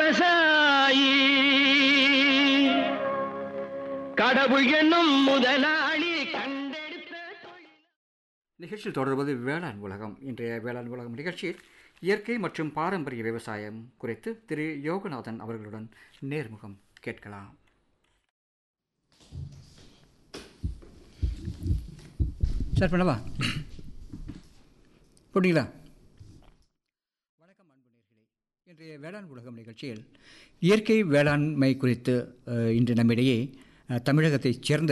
விவசாயி கடவுள் என்னும் முதலாளி கண்டெடுத்த தொழில் நிகழ்ச்சியில் தொடர்வது வேளாண் உலகம் இன்றைய வேளாண் உலகம் நிகழ்ச்சியில் இயற்கை மற்றும் பாரம்பரிய விவசாயம் குறித்து திரு யோகநாதன் அவர்களுடன் நேர்முகம் கேட்கலாம் சார் பண்ணவா போட்டிங்களா வணக்கம் அன்பு நேர்களே இன்றைய வேளாண் உலகம் நிகழ்ச்சியில் இயற்கை வேளாண்மை குறித்து அஹ், இன்று நம்மிடையே அஹ், தமிழகத்தைச் சேர்ந்த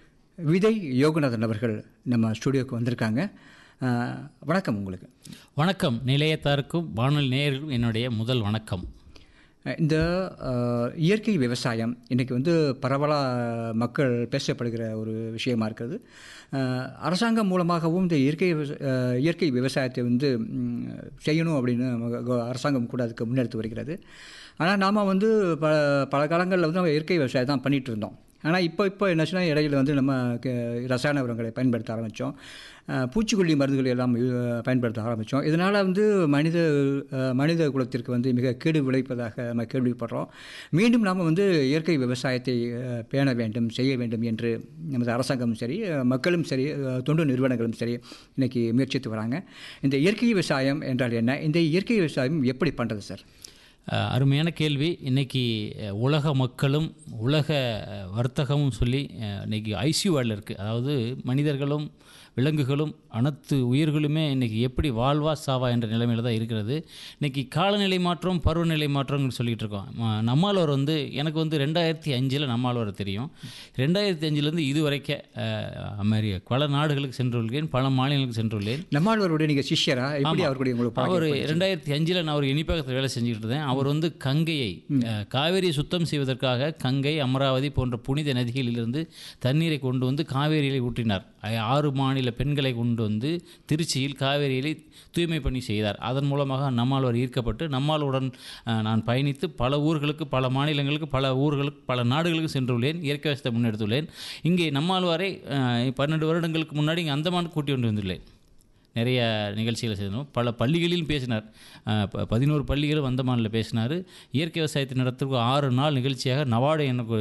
விதை யோகநாதன் அவர்கள் நம்ம ஸ்டுடியோவுக்கு வந்திருக்காங்க அஹ், வணக்கம் உங்களுக்கு வணக்கம் நிலையத்தாருக்கும் வானொலி நேயர்களுக்கும் என்னுடைய முதல் வணக்கம் அஹ், இந்த அஹ், இயற்கை விவசாயம் இன்றைக்கி வந்து பரவலாக மக்கள் பேசப்படுகிற ஒரு விஷயமா இருக்கிறது அஹ், அரசாங்கம் மூலமாகவும் இந்த இயற்கை விவசா- அஹ், இயற்கை விவசாயத்தை வந்து ம், செய்யணும் அப்படின்னு நம்ம கோ- அரசாங்கம் கூட அதுக்கு முன்னெடுத்து வருகிறது ஆனால் நாம் வந்து ப பல காலங்களில் வந்து நம்ம இயற்கை விவசாயம் தான் பண்ணிகிட்டு இருந்தோம் ஆனால் இப்போ இப்போ என்னாச்சுன்னா இடையில வந்து நம்ம க- ரசாயன உரங்களை பயன்படுத்த ஆரம்பித்தோம் பூச்சிக்கொல்லி மருந்துகள் எல்லாம் யூ- பயன்படுத்த ஆரம்பித்தோம் இதனால் வந்து மனித அஹ், மனித குலத்திற்கு வந்து மிக கேடு விளைப்பதாக நம்ம கேள்விப்படுறோம் மீண்டும் நாம் வந்து இயற்கை விவசாயத்தை அஹ், பேண வேண்டும் செய்ய வேண்டும் என்று நமது அரசாங்கமும் சரி அஹ், மக்களும் சரி அஹ், தொண்டு நிறுவனங்களும் சரி இன்றைக்கி முயற்சித்து வராங்க இந்த இயற்கை விவசாயம் என்றால் என்ன இந்த இயற்கை விவசாயம் எப்படி பண்ணுறது சார் அஹ், அருமையான கேள்வி இன்னைக்கு அஹ், உலக மக்களும் உலக அஹ், வர்த்தகமும் சொல்லி அஹ், இன்னைக்கு ஐசியூ வேர்டில் இருக்குது அதாவது மனிதர்களும் விலங்குகளும் அனைத்து உயிர்களுமே இன்னைக்கு எப்படி வாழ்வா சாவா என்ற நிலைமையில் தான் இருக்கிறது இன்னைக்கு காலநிலை மாற்றம் பருவநிலை மாற்றம்னு சொல்லிட்டு இருக்கோம் ம- நம்மாழ்வார் வந்து எனக்கு வந்து ரெண்டாயிரத்தி அஞ்சில் நம்மாழ்வார் தெரியும் ரெண்டாயிரத்தி அஞ்சுலேருந்து இது வரைக்கும் அமெரிக்க பல நாடுகளுக்கு சென்றுள்ளேன் பல மாநிலங்களுக்கு சென்றுள்ளேன் நம்மாழ்வாருடைய நீங்கள் சிஷ்யரா எப்படி அவர்களுடைய உங்களுக்கு பழக்கம் அவர் ஏற்பட்டுச்சு? ரெண்டாயிரத்தி அஞ்சில் நான் ஒரு இனிப்பகத்தில் வேலை செஞ்சுக்கிட்டு இருந்தேன் அவர் வந்து கங்கையை அஹ், காவேரியை சுத்தம் செய்வதற்காக கங்கை அமராவதி போன்ற புனித நதிகளிலிருந்து தண்ணீரை கொண்டு வந்து காவேரியிலே ஊற்றினார் ஐ- ஆறு மாநில பெண்களை கொண்டு வந்து திருச்சியில் காவேரியிலே தூய்மை பணி செய்தார் அதன் மூலமாக நம்மாழ்வார் ஈர்க்கப்பட்டு நம்மாளுடன் அஹ், நான் பயணித்து பல ஊர்களுக்கு பல மாநிலங்களுக்கு பல ஊர்களுக்கு பல நாடுகளுக்கு சென்றுள்ளேன் இயற்கை விவசாயத்தை முன்னெடுத்துள்ளேன் இங்கே நம்மாழ்வாரை அஹ், பன்னெண்டு வருடங்களுக்கு முன்னாடி இங்கே அந்தமான் கூட்டி கொண்டு வந்துள்ளேன் நிறைய நிகழ்ச்சிகளை செய்தோம் பல பள்ளிகளிலும் பேசினார் அஹ் ப- பதினோரு பள்ளிகளும் அந்தமானில் பேசினார் இயற்கை விவசாயத்தை நடத்துறதுக்கு ஆறு நாள் நிகழ்ச்சியாக நவாடு எனக்கு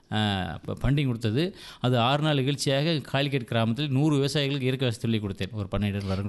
பண்டிங் கொடுத்தது அது ஆறு நாள் நிகழ்ச்சியாக காலிக்கட் கிராமத்தில் நூறு விவசாயிகளுக்கு இயற்கை விவசாயம் சொல்லிக் கொடுத்தேன் ஒரு பன்னெண்டு வருடம்